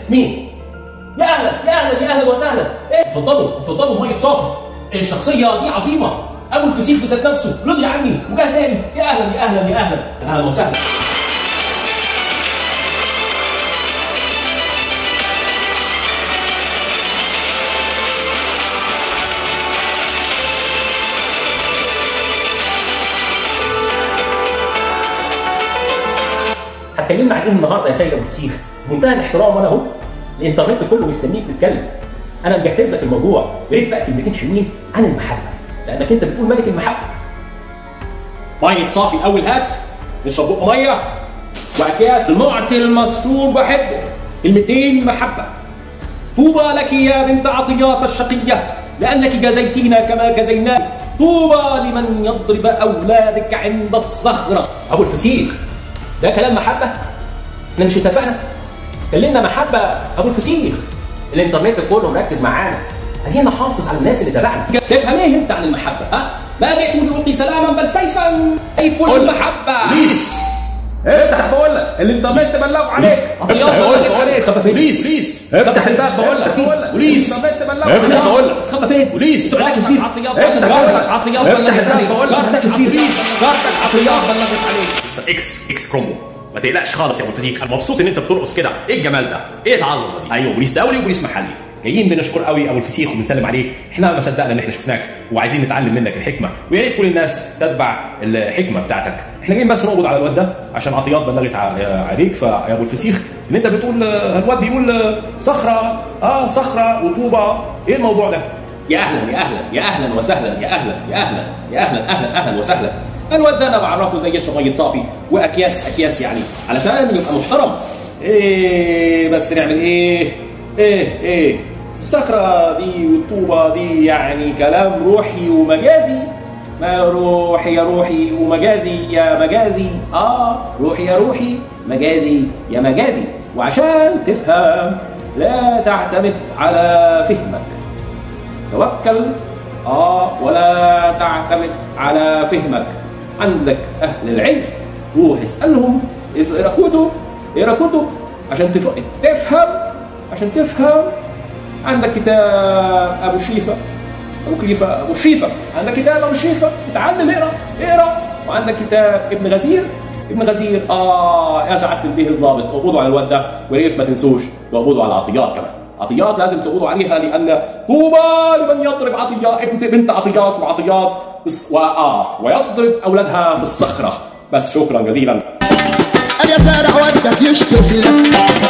مين؟ يا اهلا يا اهلا يا اهلا وسهلا ايه اتفضلوا اتفضلوا ميه صافي إيه الشخصيه دي عظيمه ابو الفسيخ بذات نفسه رضي عني وجه تاني يا اهلا يا اهلا يا اهلا اهلا وسهلا هتكلمنا عن ايه النهارده يا سيد ابو الفسيخ؟ بمنتهى الاحترام وانا اهو الانترنت كله مستنيك تتكلم انا مجهز لك الموضوع يا ريت بقى كلمتين حلوين عن المحبه لانك انت بتقول ملك المحبه ميه صافي اول هات نشرب بق ميه واكياس المعطي المسرور بحبه كلمتين محبه طوبى لك يا بنت عطيات الشقيه لانك جزيتينا كما جزيناك طوبى لمن يضرب اولادك عند الصخره ابو الفسيخ ده كلام محبه احنا مش اتفقنا كلمنا محبه ابو الفسيخ الانترنت كله مركز معانا عايزين نحافظ على الناس اللي تبعنا تفهم ايه انت عن المحبه ها ما جئت لألقي سلاما بل سيفا سيف المحبه بليز افتح بقول لك الانترنت بلغوا عليك افتح بقول لك عليك. عليك بليز بليز افتح الباب بقول لك بقول لك بليز. الانترنت بلغوا افتح عليك بقول لك استخبى فين بليز عطيات كتير عطيات افتح بلغت بقول عليك. لك عطيات افتح بلغت الباب عليك بقول لك جارتك كتير بليز جارتك عطيات بلغت عليك مستر اكس اكس كرومو ما تقلقش خالص يا ابو الفسيخ انا مبسوط ان انت بترقص كده ايه الجمال ده ايه العظمه دي ايوه بوليس دولي وبوليس محلي جايين بنشكر قوي ابو الفسيخ وبنسلم عليك احنا ما صدقنا ان احنا شفناك وعايزين نتعلم منك الحكمه ويا ريت كل الناس تتبع الحكمه بتاعتك احنا جايين بس نقبض على الواد ده عشان عطيات بلغت ع- عليك فيا ابو الفسيخ ان انت بتقول آه، الواد بيقول آه، صخره اه صخره وطوبه ايه الموضوع ده يا اهلا يا اهلا يا اهلا وسهلا يا اهلا يا اهلا يا اهلا اهلا اهلا وسهلا الواد ده انا بعرفه زي شرايط صافي واكياس اكياس يعني علشان يبقى محترم ايه بس نعمل ايه ايه ايه الصخرة دي والطوبة دي يعني كلام روحي ومجازي ما روحي يا روحي ومجازي يا مجازي اه روحي يا روحي مجازي يا مجازي وعشان تفهم لا تعتمد على فهمك توكل اه ولا تعتمد على فهمك عندك اهل العلم روح اسالهم اقرا كتب اقرا كتب عشان تف- تفهم عشان تفهم عندك كتاب ابو شيفه ابو كليفه ابو شيفه عندك كتاب ابو شيفه اتعلم اقرا اقرا وعندك كتاب ابن غزير ابن غزير اه يا سعاده البيه الظابط اقبضوا على الواد ده ويا ريت ما تنسوش تقبضوا على عطيات كمان عطيات لازم تقولوا عليها لان طوبى لمن يضرب عطيات ابنت بنت عطيات وعطيات بس واه ويضرب اولادها في الصخره بس شكرا جزيلا اليسار ودك يشكر لك